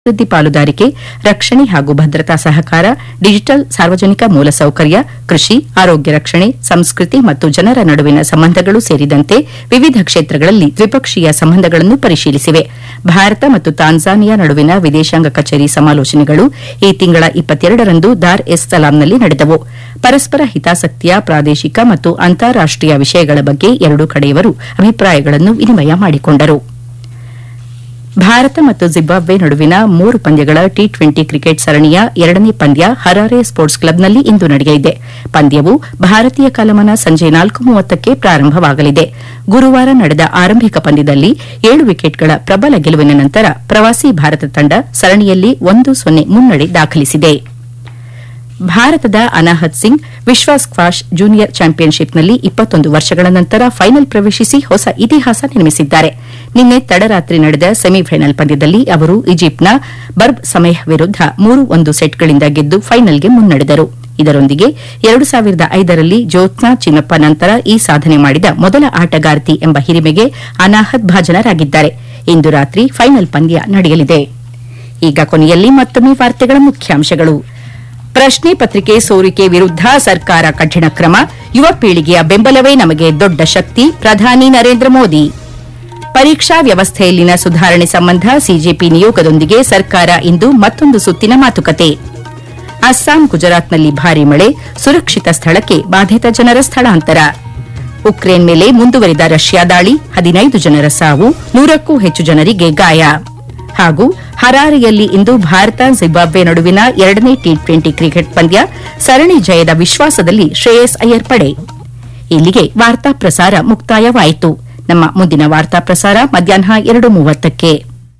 ಅಭಿವೃದ್ಧಿ ಪಾಲುದಾರಿಕೆ ರಕ್ಷಣೆ ಹಾಗೂ ಭದ್ರತಾ ಸಹಕಾರ ಡಿಜಿಟಲ್ ಸಾರ್ವಜನಿಕ ಮೂಲಸೌಕರ್ಯ ಕೃಷಿ ಆರೋಗ್ಯ ರಕ್ಷಣೆ ಸಂಸ್ಕೃತಿ ಮತ್ತು ಜನರ ನಡುವಿನ ಸಂಬಂಧಗಳು ಸೇರಿದಂತೆ ವಿವಿಧ ಕ್ಷೇತ್ರಗಳಲ್ಲಿ ದ್ವಿಪಕ್ಷೀಯ ಸಂಬಂಧಗಳನ್ನು ಪರಿಶೀಲಿಸಿವೆ ಭಾರತ ಮತ್ತು ತಾನ್ಜಾನಿಯಾ ನಡುವಿನ ವಿದೇಶಾಂಗ ಕಚೇರಿ ಸಮಾಲೋಚನೆಗಳು ಈ ತಿಂಗಳ ಇಪ್ಪತ್ತೆರಡರಂದು ದಾರ್ ಎಸ್ ಸಲಾಂನಲ್ಲಿ ನಡೆದವು ಪರಸ್ಪರ ಹಿತಾಸಕ್ತಿಯ ಪ್ರಾದೇಶಿಕ ಮತ್ತು ಅಂತಾರಾಷ್ಟೀಯ ವಿಷಯಗಳ ಬಗ್ಗೆ ಎರಡೂ ಕಡೆಯವರು ಅಭಿಪ್ರಾಯಗಳನ್ನು ವಿನಿಮಯ ಮಾಡಿಕೊಂಡರು ಭಾರತ ಮತ್ತು ಜಿಂಬಾಬ್ವೆ ನಡುವಿನ ಮೂರು ಪಂದ್ಯಗಳ ಟಿ ಟ್ವೆಂಟಿ ಕ್ರಿಕೆಟ್ ಸರಣಿಯ ಎರಡನೇ ಪಂದ್ಯ ಹರಾರೆ ಸ್ಪೋರ್ಟ್ಸ್ ಕ್ಲಬ್ನಲ್ಲಿ ಇಂದು ನಡೆಯಲಿದೆ ಪಂದ್ಯವು ಭಾರತೀಯ ಕಾಲಮಾನ ಸಂಜೆ ನಾಲ್ಕು ಮೂವತ್ತಕ್ಕೆ ಪ್ರಾರಂಭವಾಗಲಿದೆ ಗುರುವಾರ ನಡೆದ ಆರಂಭಿಕ ಪಂದ್ಯದಲ್ಲಿ ಏಳು ವಿಕೆಟ್ಗಳ ಪ್ರಬಲ ಗೆಲುವಿನ ನಂತರ ಪ್ರವಾಸಿ ಭಾರತ ತಂಡ ಸರಣಿಯಲ್ಲಿ ಒಂದು ಸೊನ್ನೆ ಮುನ್ನಡೆ ದಾಖಲಿಸಿದೆ ಭಾರತದ ಅನಾಹತ್ ಸಿಂಗ್ ವಿಶ್ವ ಸ್ಕ್ವಾಷ್ ಜೂನಿಯರ್ ಚಾಂಪಿಯನ್ಶಿಪ್ನಲ್ಲಿ ಇಪ್ಪತ್ತೊಂದು ವರ್ಷಗಳ ನಂತರ ಫೈನಲ್ ಪ್ರವೇಶಿಸಿ ಹೊಸ ಇತಿಹಾಸ ನಿರ್ಮಿಸಿದ್ದಾರೆ ನಿನ್ನೆ ತಡರಾತ್ರಿ ನಡೆದ ಸೆಮಿಫೈನಲ್ ಪಂದ್ಯದಲ್ಲಿ ಅವರು ಈಜಿಪ್ಟ್ನ ಬರ್ಬ್ ಸಮೇಹ್ ವಿರುದ್ಧ ಮೂರು ಒಂದು ಸೆಟ್ಗಳಿಂದ ಗೆದ್ದು ಫೈನಲ್ಗೆ ಮುನ್ನಡೆದರು ಇದರೊಂದಿಗೆ ಎರಡು ಸಾವಿರದ ಐದರಲ್ಲಿ ಜ್ಯೋತ್ಸ್ನಾ ಚಿನ್ನಪ್ಪ ನಂತರ ಈ ಸಾಧನೆ ಮಾಡಿದ ಮೊದಲ ಆಟಗಾರ್ತಿ ಎಂಬ ಹಿರಿಮೆಗೆ ಅನಾಹತ್ ಭಾಜನರಾಗಿದ್ದಾರೆ ಇಂದು ರಾತ್ರಿ ಫೈನಲ್ ಪಂದ್ಯ ನಡೆಯಲಿದೆ ಈಗ ಕೊನೆಯಲ್ಲಿ ಮತ್ತೊಮ್ಮೆ ವಾರ್ತೆಗಳ ಮುಖ್ಯಾಂಶಗಳು ಪ್ರಶ್ನೆ ಪತ್ರಿಕೆ ಸೋರಿಕೆ ವಿರುದ್ಧ ಸರ್ಕಾರ ಕಠಿಣ ಕ್ರಮ ಯುವ ಪೀಳಿಗೆಯ ಬೆಂಬಲವೇ ನಮಗೆ ದೊಡ್ಡ ಶಕ್ತಿ ಪ್ರಧಾನಿ ನರೇಂದ್ರ ಮೋದಿ ಪರೀಕ್ಷಾ ವ್ಯವಸ್ಥೆಯಲ್ಲಿನ ಸುಧಾರಣೆ ಸಂಬಂಧ ಸಿಜೆಪಿ ನಿಯೋಗದೊಂದಿಗೆ ಸರ್ಕಾರ ಇಂದು ಮತ್ತೊಂದು ಸುತ್ತಿನ ಮಾತುಕತೆ ಅಸ್ಸಾಂ ಗುಜರಾತ್ನಲ್ಲಿ ಭಾರೀ ಮಳೆ ಸುರಕ್ಷಿತ ಸ್ಥಳಕ್ಕೆ ಬಾಧಿತ ಜನರ ಸ್ಥಳಾಂತರ ಉಕ್ರೇನ್ ಮೇಲೆ ಮುಂದುವರಿದ ರಷ್ಯಾ ದಾಳಿ ಹದಿನೈದು ಜನರ ಸಾವು ನೂರಕ್ಕೂ ಹೆಚ್ಚು ಜನರಿಗೆ ಗಾಯ ಹಾಗೂ ಹರಾರೆಯಲ್ಲಿ ಇಂದು ಭಾರತ ಜಿಂಬಾಬ್ವೆ ನಡುವಿನ ಎರಡನೇ ಟಿ ಟ್ವೆಂಟಿ ಕ್ರಿಕೆಟ್ ಪಂದ್ಯ ಸರಣಿ ಜಯದ ವಿಶ್ವಾಸದಲ್ಲಿ ಶ್ರೇಯಸ್ ಅಯ್ಯರ್ ಪಡೆ ಇಲ್ಲಿಗೆ ವಾರ್ತಾ ಪ್ರಸಾರ ಮುಕ್ತಾಯವಾಯಿತು ನಮ್ಮ ಮುಂದಿನ ವಾರ್ತಾ ಪ್ರಸಾರ ಮಧ್ಯಾಹ್ನ ಎರಡು ಮೂವತ್ತಕ್ಕೆ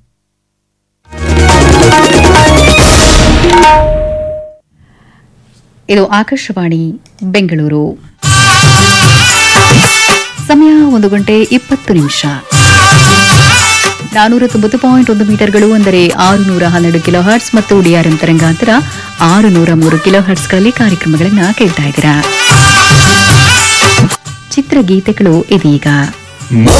ಇದು ಆಕಾಶವಾಣಿ ಬೆಂಗಳೂರು ಸಮಯ ಒಂದು ಗಂಟೆ ಇಪ್ಪತ್ತು ನಿಮಿಷ ನಾನೂರ ತೊಂಬತ್ತು ಪಾಯಿಂಟ್ ಒಂದು ಮೀಟರ್ಗಳು ಅಂದರೆ ಆರು ನೂರ ಹನ್ನೆರಡು ಕಿಲೋ ಹರ್ಟ್ಸ್ ಮತ್ತು ಡಿಆರ್ಎಂ ತರಂಗಾಂತರ ಆರು ನೂರ ಮೂರು ಕಿಲೋ ಹರ್ಟ್ಸ್ಗಳಲ್ಲಿ ಕಾರ್ಯಕ್ರಮಗಳನ್ನ ಕೇಳ್ತಾ ಇದ್ದೀರಾ ಚಿತ್ರಗೀತೆಗಳು ಇದೀಗ ಮಾ